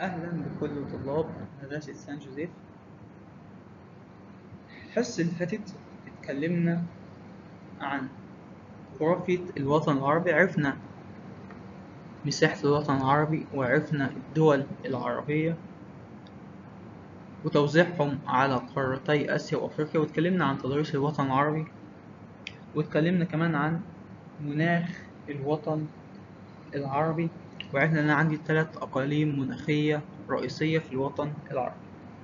أهلا بكل طلاب مدرسة سان جوزيف الحصة اللي فاتت اتكلمنا عن جغرافية الوطن العربي عرفنا مساحة الوطن العربي وعرفنا الدول العربية وتوزيعهم على قارتي آسيا وأفريقيا واتكلمنا عن تضاريس الوطن العربي واتكلمنا كمان عن مناخ الوطن العربي وعرفنا إن أنا عندي تلات أقاليم مناخية رئيسية في الوطن العربي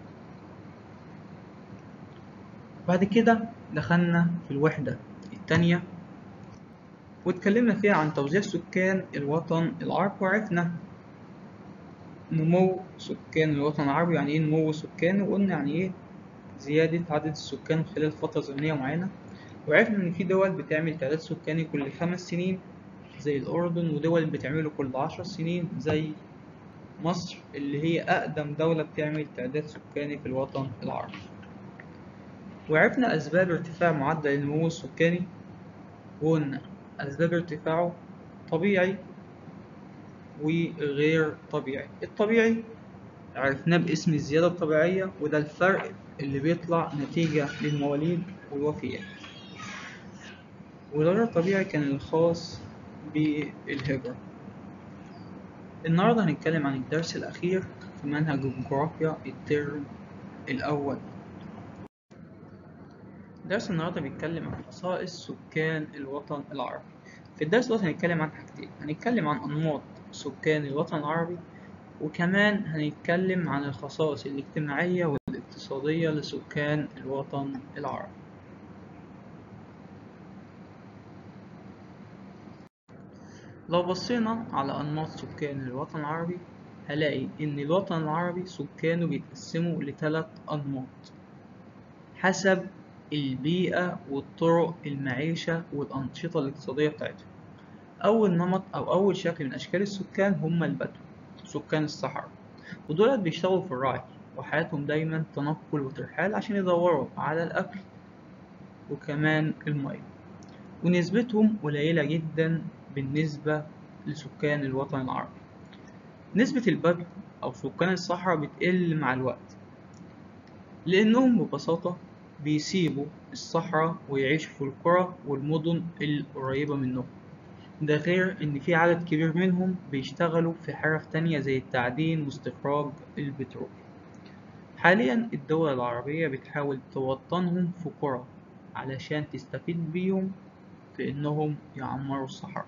بعد كده دخلنا في الوحدة التانية واتكلمنا فيها عن توزيع سكان الوطن العربي وعرفنا نمو سكان الوطن العربي يعني ايه نمو سكان وقلنا يعني ايه زيادة عدد السكان خلال فترة زمنية معينة وعرفنا إن في دول بتعمل تعداد سكاني كل خمس سنين زي الأردن ودول بتعمله كل عشر سنين زي مصر اللي هي أقدم دولة بتعمل تعداد سكاني في الوطن العربي وعرفنا أسباب ارتفاع معدل النمو السكاني وقلنا أسباب ارتفاعه طبيعي وغير طبيعي الطبيعي عرفناه باسم الزيادة الطبيعية وده الفرق اللي بيطلع نتيجة للمواليد والوفيات والغير طبيعي كان الخاص بالهجرة النهاردة هنتكلم عن الدرس الأخير في منهج الجغرافيا الترم الأول درس النهاردة بيتكلم عن خصائص سكان الوطن العربي في الدرس دوت هنتكلم عن حاجتين هنتكلم عن أنماط سكان الوطن العربي وكمان هنتكلم عن الخصائص الاجتماعية والاقتصادية لسكان الوطن العربي لو بصينا على أنماط سكان الوطن العربي هلاقي إن الوطن العربي سكانه بيتقسموا لثلاث أنماط حسب البيئة والطرق المعيشة والأنشطة الاقتصادية بتاعتهم أول نمط أو أول شكل من أشكال السكان هم البدو سكان الصحراء ودولت بيشتغلوا في الرعي وحياتهم دايما تنقل وترحال عشان يدوروا على الأكل وكمان المية ونسبتهم قليلة جدا بالنسبة لسكان الوطن العربي نسبة البدو أو سكان الصحراء بتقل مع الوقت لأنهم ببساطة بيسيبوا الصحراء ويعيشوا في القرى والمدن القريبة منهم ده غير إن في عدد كبير منهم بيشتغلوا في حرف تانية زي التعدين واستخراج البترول حاليا الدول العربية بتحاول توطنهم في قرى علشان تستفيد بيهم في إنهم يعمروا الصحراء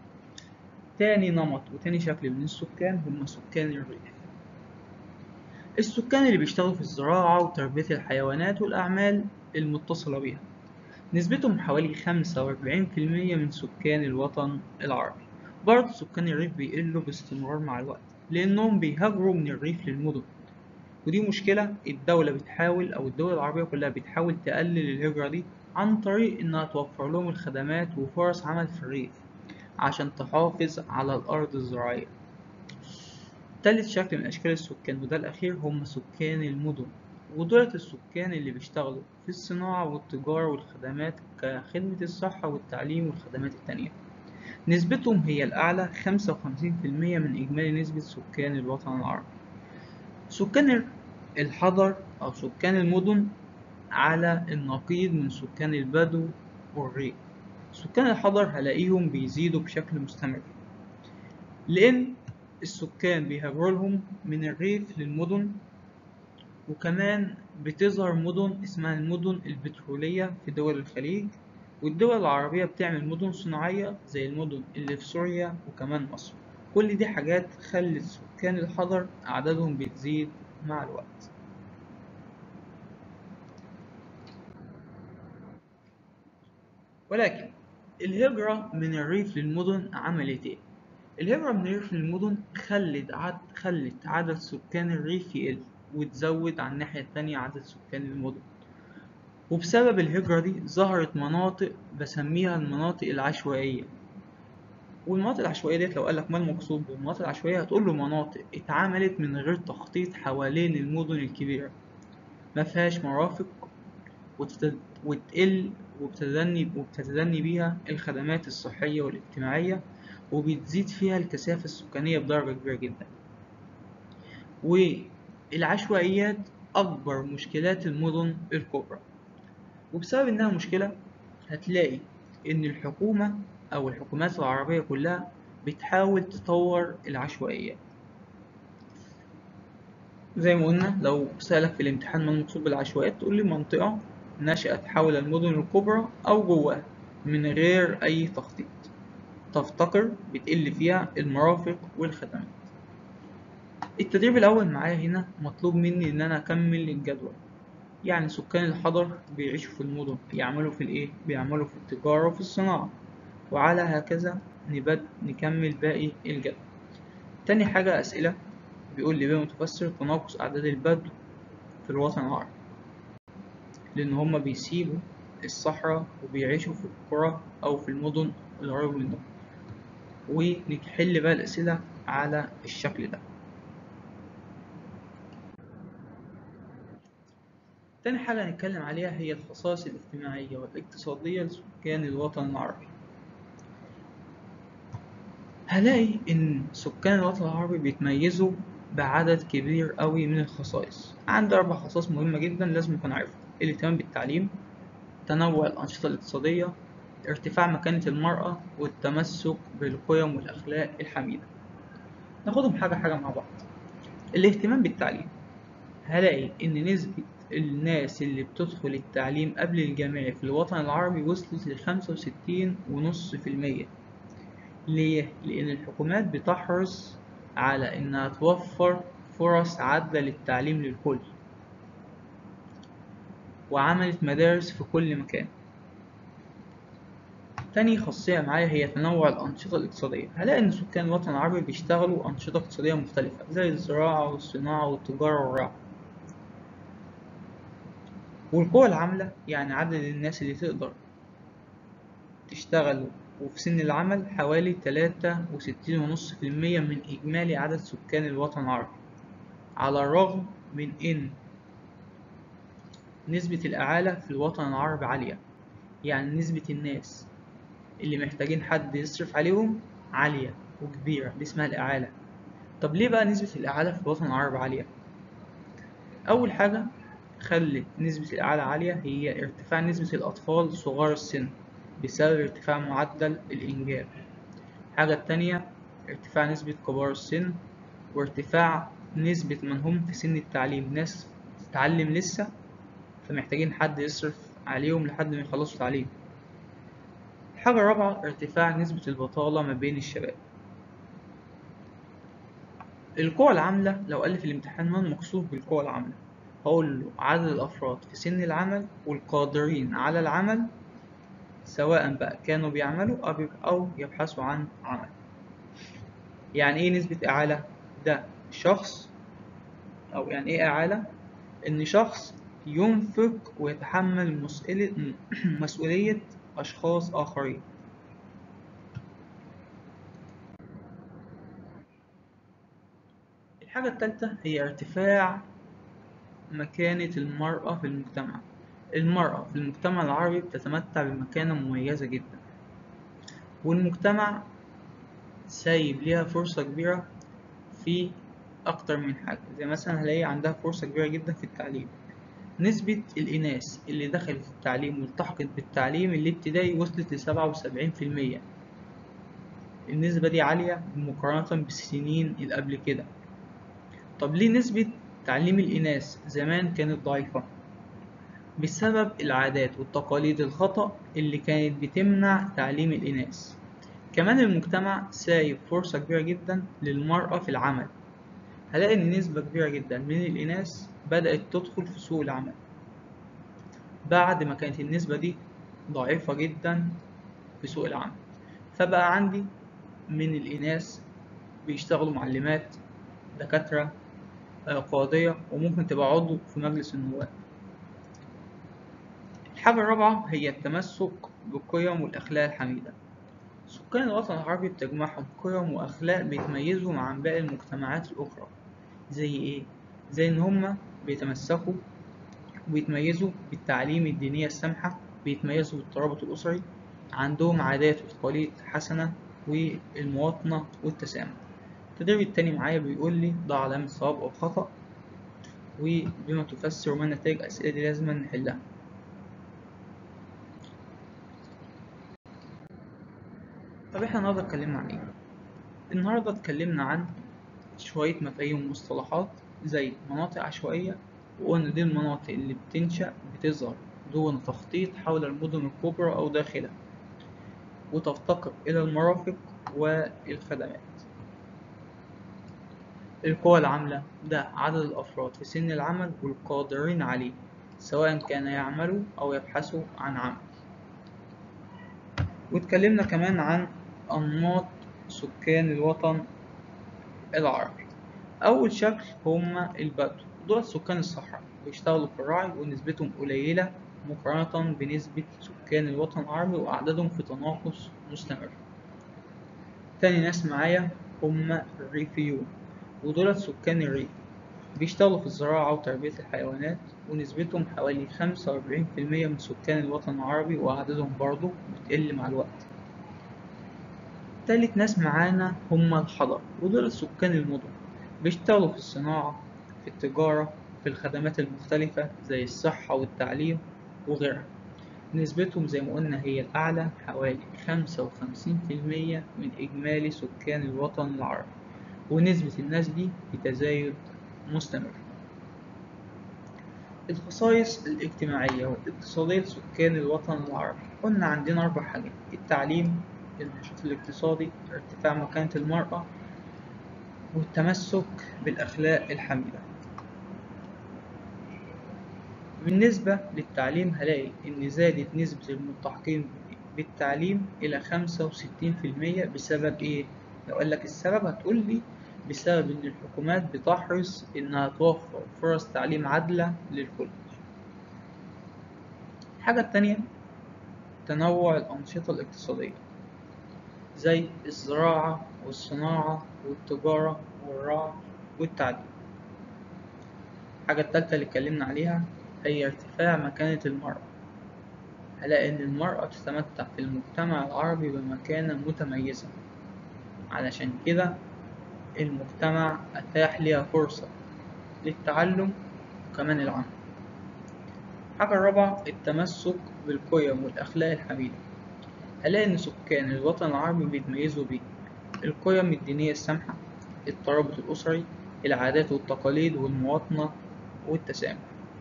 تاني نمط وتاني شكل من السكان هم سكان الريف السكان اللي بيشتغلوا في الزراعة وتربية الحيوانات والأعمال المتصلة بيها نسبتهم حوالي 45% من سكان الوطن العربي برضه سكان الريف بيقلوا باستمرار مع الوقت لأنهم بيهاجروا من الريف للمدن ودي مشكلة الدولة بتحاول أو الدول العربية كلها بتحاول تقلل الهجرة دي عن طريق إنها توفر لهم الخدمات وفرص عمل في الريف عشان تحافظ على الأرض الزراعية تالت شكل من أشكال السكان وده الأخير هم سكان المدن ودولة السكان اللي بيشتغلوا في الصناعة والتجارة والخدمات كخدمة الصحة والتعليم والخدمات التانية نسبتهم هي الأعلى 55% من إجمالي نسبة سكان الوطن العربي سكان الحضر أو سكان المدن على النقيض من سكان البدو والريف سكان الحضر هلاقيهم بيزيدوا بشكل مستمر لأن السكان بيهاجروا لهم من الريف للمدن وكمان بتظهر مدن اسمها المدن البترولية في دول الخليج والدول العربية بتعمل مدن صناعية زي المدن اللي في سوريا وكمان مصر كل دي حاجات خلت سكان الحضر أعدادهم بتزيد مع الوقت ولكن الهجرة من الريف للمدن عملت ايه؟ الهجرة من الريف للمدن خلت عد... خلت عدد سكان الريف يقل وتزود على الناحية التانية عدد سكان المدن وبسبب الهجرة دي ظهرت مناطق بسميها المناطق العشوائية والمناطق العشوائية ديت لو قالك ما المقصود بالمناطق العشوائية هتقوله مناطق اتعملت من غير تخطيط حوالين المدن الكبيرة مفيهاش مرافق وتت... وتقل وبتتدني وبتتدني بيها الخدمات الصحية والاجتماعية وبتزيد فيها الكثافة السكانية بدرجة كبيرة جدا والعشوائيات أكبر مشكلات المدن الكبرى وبسبب إنها مشكلة هتلاقي إن الحكومة أو الحكومات العربية كلها بتحاول تطور العشوائيات زي ما قلنا لو سألك في الامتحان ما المقصود بالعشوائيات تقول لي منطقة نشأت حول المدن الكبرى أو جواها من غير أي تخطيط تفتقر بتقل فيها المرافق والخدمات التدريب الأول معايا هنا مطلوب مني إن أنا أكمل الجدول يعني سكان الحضر بيعيشوا في المدن بيعملوا في الإيه؟ بيعملوا في التجارة وفي الصناعة وعلى هكذا نبد نكمل باقي الجدول تاني حاجة أسئلة بيقول لي بما تفسر تناقص أعداد البدو في الوطن العربي لأن هما بيسيبوا الصحراء وبيعيشوا في القرى أو في المدن القريبة منهم ونحل بقى الأسئلة على الشكل ده تاني حاجة هنتكلم عليها هي الخصائص الاجتماعية والاقتصادية لسكان الوطن العربي هلاقي إن سكان الوطن العربي بيتميزوا بعدد كبير قوي من الخصائص عندي أربع خصائص مهمة جدا لازم نكون عارفها الاهتمام بالتعليم تنوع الأنشطة الاقتصادية ارتفاع مكانة المرأة والتمسك بالقيم والأخلاق الحميدة ناخدهم حاجة حاجة مع بعض الاهتمام بالتعليم هلاقي إن نسبة الناس اللي بتدخل التعليم قبل الجامعي في الوطن العربي وصلت لخمسة وستين ونص في المية ليه؟ لأن الحكومات بتحرص على إنها توفر فرص عادلة للتعليم للكل وعملت مدارس في كل مكان تاني خاصية معايا هي تنوع الأنشطة الاقتصادية هلاقي إن سكان الوطن العربي بيشتغلوا أنشطة اقتصادية مختلفة زي الزراعة والصناعة والتجارة والرعي والقوى العاملة يعني عدد الناس اللي تقدر تشتغل وفي سن العمل حوالي تلاتة وستين ونص في المية من إجمالي عدد سكان الوطن العربي على الرغم من إن نسبة الإعالة في الوطن العربي عالية يعني نسبة الناس اللي محتاجين حد يصرف عليهم عالية وكبيرة دي اسمها الإعالة طب ليه بقى نسبة الإعالة في الوطن العربي عالية؟ أول حاجة خلت نسبة الإعالة عالية هي ارتفاع نسبة الأطفال صغار السن بسبب ارتفاع معدل الإنجاب الحاجة التانية ارتفاع نسبة كبار السن وارتفاع نسبة من هم في سن التعليم ناس تتعلم لسه فمحتاجين حد يصرف عليهم لحد ما يخلصوا تعليم الحاجة الرابعة ارتفاع نسبة البطالة ما بين الشباب القوى العاملة لو قال لي في الامتحان ما المقصود بالقوى العاملة هقول له عدد الأفراد في سن العمل والقادرين على العمل سواء بقى كانوا بيعملوا أو يبحثوا عن عمل يعني إيه نسبة إعالة؟ ده شخص أو يعني إيه إعالة؟ إن شخص ينفق ويتحمل مسؤولية مسؤولية أشخاص آخرين الحاجة التالتة هي ارتفاع مكانة المرأة في المجتمع المرأة في المجتمع العربي بتتمتع بمكانة مميزة جدا والمجتمع سايب ليها فرصة كبيرة في أكتر من حاجة زي مثلا هلاقي عندها فرصة كبيرة جدا في التعليم نسبة الإناث اللي دخلت التعليم والتحقت بالتعليم الابتدائي وصلت لسبعة وسبعين في المية النسبة دي عالية مقارنة بالسنين اللي قبل كده طب ليه نسبة تعليم الإناث زمان كانت ضعيفة؟ بسبب العادات والتقاليد الخطأ اللي كانت بتمنع تعليم الإناث كمان المجتمع سايب فرصة كبيرة جدا للمرأة في العمل هلاقي إن نسبة كبيرة جدا من الإناث بدأت تدخل في سوق العمل بعد ما كانت النسبة دي ضعيفة جدا في سوق العمل فبقى عندي من الإناث بيشتغلوا معلمات دكاترة قاضية وممكن تبقى عضو في مجلس النواب الحاجة الرابعة هي التمسك بالقيم والأخلاق الحميدة سكان الوطن العربي بتجمعهم قيم وأخلاق بيتميزوا عن باقي المجتمعات الأخرى زي إيه؟ زي إن هما بيتمسكوا وبيتميزوا بالتعليم الدينية السامحة بيتميزوا بالترابط الأسري عندهم عادات وتقاليد حسنة والمواطنة والتسامح التدريب التاني معايا بيقول لي ضع علامة صواب أو خطأ وبما تفسر ما نتائج الأسئلة دي لازم نحلها طب احنا النهاردة اتكلمنا عن ايه؟ النهاردة اتكلمنا عن شوية مفاهيم ومصطلحات زي مناطق عشوائية وقلنا دي المناطق اللي بتنشأ بتظهر دون تخطيط حول المدن الكبرى أو داخلها وتفتقر إلى المرافق والخدمات القوى العاملة ده عدد الأفراد في سن العمل والقادرين عليه سواء كان يعملوا أو يبحثوا عن عمل واتكلمنا كمان عن أنماط سكان الوطن العربي أول شكل هما البدو دول سكان الصحراء بيشتغلوا في الرعي ونسبتهم قليلة مقارنة بنسبة سكان الوطن العربي وأعدادهم في تناقص مستمر تاني ناس معايا هما الريفيون ودول سكان الريف بيشتغلوا في الزراعة وتربية الحيوانات ونسبتهم حوالي خمسة وأربعين في المية من سكان الوطن العربي وأعدادهم برضه بتقل مع الوقت تالت ناس معانا هما الحضر ودول سكان المدن بيشتغلوا في الصناعة في التجارة في الخدمات المختلفة زي الصحة والتعليم وغيرها نسبتهم زي ما قلنا هي الأعلى حوالي خمسة وخمسين في المية من إجمالي سكان الوطن العربي ونسبة الناس دي في تزايد مستمر الخصائص الاجتماعية والاقتصادية لسكان الوطن العربي قلنا عندنا أربع حاجات التعليم النشاط الاقتصادي ارتفاع مكانة المرأة والتمسك بالأخلاق الحميدة بالنسبة للتعليم هلاقي إن زادت نسبة الملتحقين بالتعليم إلى خمسة وستين في المية بسبب إيه؟ لو قالك السبب هتقول لي بسبب إن الحكومات بتحرص إنها توفر فرص تعليم عادلة للكل. الحاجة التانية تنوع الأنشطة الاقتصادية زي الزراعة والصناعة والتجارة والرعي والتعليم. الحاجة التالتة اللي اتكلمنا عليها هي ارتفاع مكانة المرأة هلاقي إن المرأة تتمتع في المجتمع العربي بمكانة متميزة علشان كده المجتمع أتاح ليها فرصة للتعلم وكمان العمل الحاجة الرابعة التمسك بالقيم والأخلاق الحميدة هلاقي إن سكان الوطن العربي بيتميزوا بيه القيم الدينية السامحة الترابط الأسري العادات والتقاليد والمواطنة والتسامح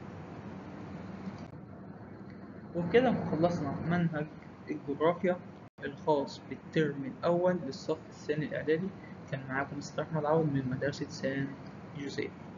وبكده خلصنا منهج الجغرافيا الخاص بالترم الأول للصف الثاني الإعدادي كان معاكم مستر أحمد عوض من مدرسة سان جوزيف